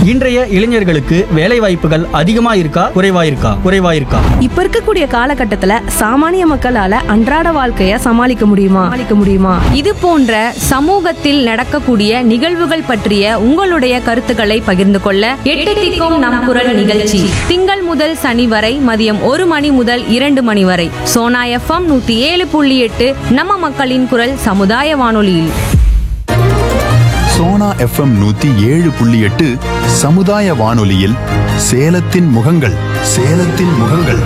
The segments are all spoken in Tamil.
இன்றைய இளைஞர்களுக்கு வேலை வாய்ப்புகள் அதிகமா இருக்கா குறைவா இருக்கா குறைவா இருக்கா இப்ப இருக்கக்கூடிய காலகட்டத்துல சாமானிய மக்களால அன்றாட வாழ்க்கைய சமாளிக்க முடியுமா சமாளிக்க முடியுமா இது போன்ற சமூகத்தில் நடக்கக்கூடிய நிகழ்வுகள் பற்றிய உங்களுடைய கருத்துக்களை பகிர்ந்து கொள்ள எட்டு திக்கும் நம் குரல் நிகழ்ச்சி திங்கள் முதல் சனி வரை மதியம் ஒரு மணி முதல் இரண்டு மணி வரை சோனா எஃப்எம் நூத்தி ஏழு புள்ளி எட்டு நம்ம மக்களின் குரல் சமுதாய வானொலியில் சோனா எஃப்எம் நூத்தி ஏழு புள்ளி எட்டு சமுதாய வானொலியில் சேலத்தின் முகங்கள் சேலத்தின் முகங்கள்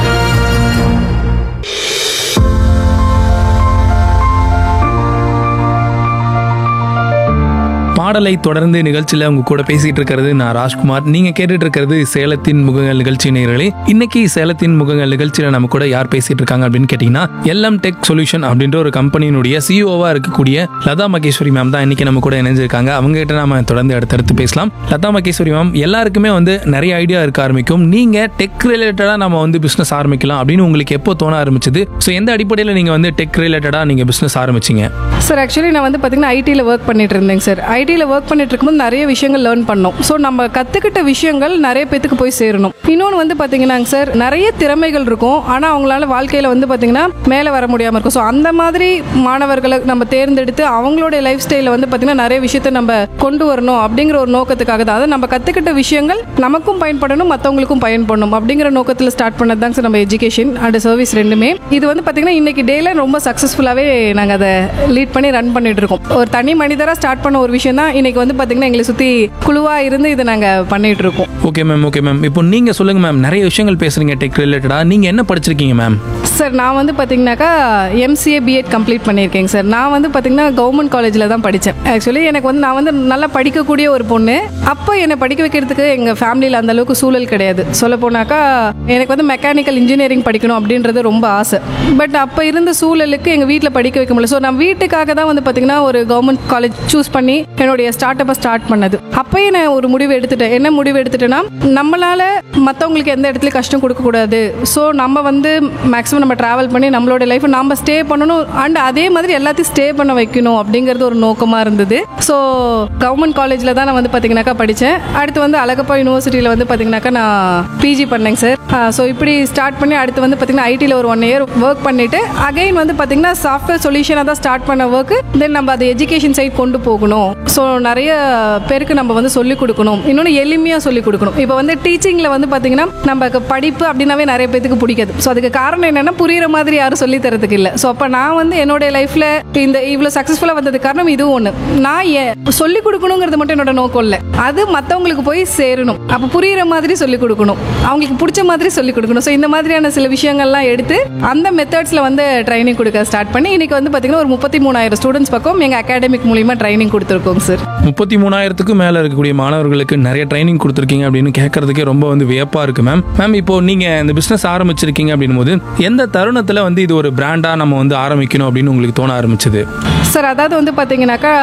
பாடலை தொடர்ந்து நிகழ்ச்சியில உங்க கூட பேசிட்டு இருக்கிறது நான் ராஜ்குமார் நீங்க கேட்டுட்டு இருக்கிறது சேலத்தின் முகங்கள் நிகழ்ச்சி நேயர்களே இன்னைக்கு சேலத்தின் முகங்கள் நிகழ்ச்சியில நம்ம கூட யார் பேசிட்டு இருக்காங்க அப்படின்னு கேட்டீங்கன்னா எல்எம் டெக் சொல்யூஷன் அப்படின்ற ஒரு கம்பெனியினுடைய சிஓவா இருக்கக்கூடிய லதா மகேஸ்வரி மேம் தான் இன்னைக்கு நம்ம கூட இணைஞ்சிருக்காங்க அவங்க கிட்ட நாம தொடர்ந்து அடுத்தடுத்து பேசலாம் லதா மகேஸ்வரி மேம் எல்லாருக்குமே வந்து நிறைய ஐடியா இருக்க ஆரம்பிக்கும் நீங்க டெக் ரிலேட்டடா நம்ம வந்து பிசினஸ் ஆரம்பிக்கலாம் அப்படின்னு உங்களுக்கு எப்போ தோண ஆரம்பிச்சது ஸோ எந்த அடிப்படையில் நீங்க வந்து டெக் ரிலேட்டடா நீங்க பிசினஸ் ஆரம்பிச்சீங்க சார் ஆக்சுவலி நான் வந்து பார்த்தீங்கன்னா ஐடியில் ஒர்க் பண்ணிட்டு இருந்தேங்க சார் ஐடியில் ஒர்க் பண்ணிட்டு இருக்கும்போது நிறைய விஷயங்கள் லேர்ன் பண்ணோம் ஸோ நம்ம கற்றுக்கிட்ட விஷயங்கள் நிறைய பேத்துக்கு போய் சேரணும் இன்னொன்று வந்து பார்த்தீங்கன்னாங்க சார் நிறைய திறமைகள் இருக்கும் ஆனால் அவங்களால வாழ்க்கையில் வந்து பார்த்தீங்கன்னா மேலே வர முடியாமல் இருக்கும் ஸோ அந்த மாதிரி மாணவர்களை நம்ம தேர்ந்தெடுத்து அவங்களுடைய லைஃப் ஸ்டைலில் வந்து பார்த்தீங்கன்னா நிறைய விஷயத்தை நம்ம கொண்டு வரணும் அப்படிங்கிற ஒரு நோக்கத்துக்காக தான் அதாவது நம்ம கற்றுக்கிட்ட விஷயங்கள் நமக்கும் பயன்படணும் மற்றவங்களுக்கும் பயன்படணும் அப்படிங்கிற நோக்கத்தில் ஸ்டார்ட் பண்ணது தாங்க சார் நம்ம எஜுகேஷன் அண்ட் சர்வீஸ் ரெண்டுமே இது வந்து பார்த்தீங்கன்னா இன்னைக்கு டேல ரொம்ப சக்ஸஸ்ஃபுல்லாகவே நாங்கள் அதை லீட் பண்ணி ரன் பண்ணிட்டு இருக்கோம் ஒரு தனி மனிதராக ஸ்டார்ட் பண்ண ஒரு விஷயம் தான் இன்னைக்கு வந்து பார்த்தீங்கன்னா எங்களை சுற்றி குழுவாக இருந்து இதை நாங்கள் பண்ணிட்டு இருக்கோம் ஓகே மேம் ஓகே மேம் இப்போ நீங்க சொல்லுங்க மேம் நிறைய விஷயங்கள் பேசுறீங்க டெக் ரிலேட்டடா நீங்க என்ன படிச்சிருக்கீங்க மேம் சார் நான் வந்து பார்த்தீங்கன்னாக்கா எம்சிஏ பிஎட் கம்ப்ளீட் பண்ணியிருக்கேங்க சார் நான் வந்து பார்த்தீங்கன்னா கவர்மெண்ட் காலேஜில் தான் படித்தேன் ஆக்சுவலி எனக்கு வந்து நான் வந்து நல்லா படிக்கக்கூடிய ஒரு பொண்ணு அப்போ என்னை படிக்க வைக்கிறதுக்கு எங்கள் ஃபேமிலியில் அந்த அளவுக்கு சூழல் கிடையாது சொல்ல போனாக்கா எனக்கு வந்து மெக்கானிக்கல் இன்ஜினியரிங் படிக்கணும் அப்படின்றது ரொம்ப ஆசை பட் அப்போ இருந்த சூழலுக்கு எங்கள் வீட்டில் படிக்க வைக்க முடியல ஸோ நான் வீட்டுக்காக தான் வந்து பார்த்தீங்கன்னா ஒரு கவர்மெண்ட் காலேஜ் சூஸ் பண்ணி என்னுடைய ஸ்டார்ட் அப்பை ஸ்டார்ட் பண்ணது அப்போயே நான் ஒரு முடிவு எடுத்துட்டேன் என்ன முடிவு எடுத்துட்டேன்னா நம்மளால மற்றவங்களுக்கு எந்த இடத்துலையும் கஷ்டம் கொடுக்கக்கூடாது ஸோ நம்ம வந்து மேக்ஸிமம் நம்ம ட்ராவல் பண்ணி நம்மளோட லைஃப்பை நம்ம ஸ்டே பண்ணணும் அண்ட் அதே மாதிரி எல்லாத்தையும் ஸ்டே பண்ண வைக்கணும் அப்படிங்கிறது ஒரு நோக்கமாக இருந்தது ஸோ கவர்மெண்ட் காலேஜில் தான் நான் வந்து பார்த்தீங்கன்னாக்கா படித்தேன் அடுத்து வந்து அழகப்பா யூனிவர்சிட்டியில் வந்து பார்த்தீங்கன்னாக்கா நான் பிஜி பண்ணேங்க சார் ஸோ இப்படி ஸ்டார்ட் பண்ணி அடுத்து வந்து பார்த்தீங்கன்னா ஐடியில் ஒரு ஒன் இயர் ஒர்க் பண்ணிட்டு அகைன் வந்து பார்த்தீங்கன்னா சாஃப்ட்வேர் சொல்யூஷனாக தான் ஸ்டார்ட் பண்ண ஒர்க்கு தென் நம்ம அதை எஜுகேஷன் சைட் கொண்டு போகணும் ஸோ நிறைய பேருக்கு நம்ம வந்து சொல்லிக் கொடுக்கணும் இன்னொன்று எளிமையாக சொல்லிக் கொடுக்கணும் இப்போ வந்து டீச்சிங்கில் வந்து பார்த்தீங்கன்னா நமக்கு படிப்பு அப்படின்னாவே நிறைய பேத்துக்கு பிடிக்காது ஸோ அதுக்கு காரணம் என்னன்னா புரியுற மாதிரி யாரும் சொல்லி தரதுக்கு இல்லை ஸோ அப்போ நான் வந்து என்னுடைய லைஃப்பில் இந்த இவ்வளோ சக்ஸஸ்ஃபுல்லாக வந்ததுக்கு காரணம் இதுவும் ஒன்று நான் ஏன் சொல்லிக் கொடுக்கணுங்கிறது மட்டும் என்னோட நோக்கம் இல்லை அது மற்றவங்களுக்கு போய் சேரணும் அப்போ புரியுற மாதிரி சொல்லிக் கொடுக்கணும் அவங்களுக்கு பிடிச்ச மாதிரி சொல்லிக் கொடுக்கணும் ஸோ இந்த மாதிரியான சில விஷயங்கள்லாம் எடுத்து அந்த மெத்தட்ஸில் வந்து ட்ரைனிங் கொடுக்க ஸ்டார்ட் பண்ணி இன்னைக்கு வந்து பார்த்தீங்கன்னா ஒரு முப்பத்தி மூணாயிரம் ஸ்டூடெண்ட்ஸ் பக்கம் எங்கள் அகாடமிக் மூலியமாக ட்ரைனிங் கொடுத்துருக்கோங்க சார் முப்பத்தி மூணாயிரத்துக்கும் மேல இருக்கக்கூடிய மாணவர்களுக்கு நிறைய ட்ரைனிங் கொடுத்துருக்கீங்க அப்படின்னு கேட்கறதுக்கே ரொம்ப வந்து வியப்பா இருக்கு மேம் மேம் இப்போ நீங்க இந்த பிசினஸ் ஆரம்பிச்சிருக்கீங்க அப்படின்னும் போது எந்த தருணத்துல வந்து இது ஒரு பிராண்டா நம்ம வந்து ஆரம்பிக்கணும் அப்படின்னு உங்களுக்கு தோண ஆரம்பிச்சது சார் அதாவது வந்து பார்த்தீங்கன்னாக்கா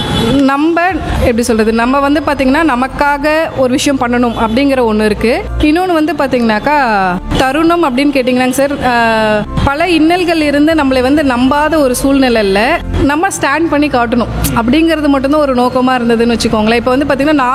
நம்ம எப்படி சொல்கிறது நம்ம வந்து பார்த்தீங்கன்னா நமக்காக ஒரு விஷயம் பண்ணணும் அப்படிங்கிற ஒன்று இருக்குது இன்னொன்று வந்து பார்த்தீங்கன்னாக்கா தருணம் அப்படின்னு கேட்டிங்கன்னாங்க சார் ஆஹ், பல இன்னல்கள் இருந்து நம்மளை வந்து நம்பாத ஒரு சூழ்நிலையில் நம்ம ஸ்டாண்ட் பண்ணி காட்டணும் அப்படிங்கிறது மட்டும்தான் ஒரு நோக்கமாக இருந்ததுன்னு வச்சுக்கோங்களேன் இப்போ வந்து பார்த்தீங்கன்னா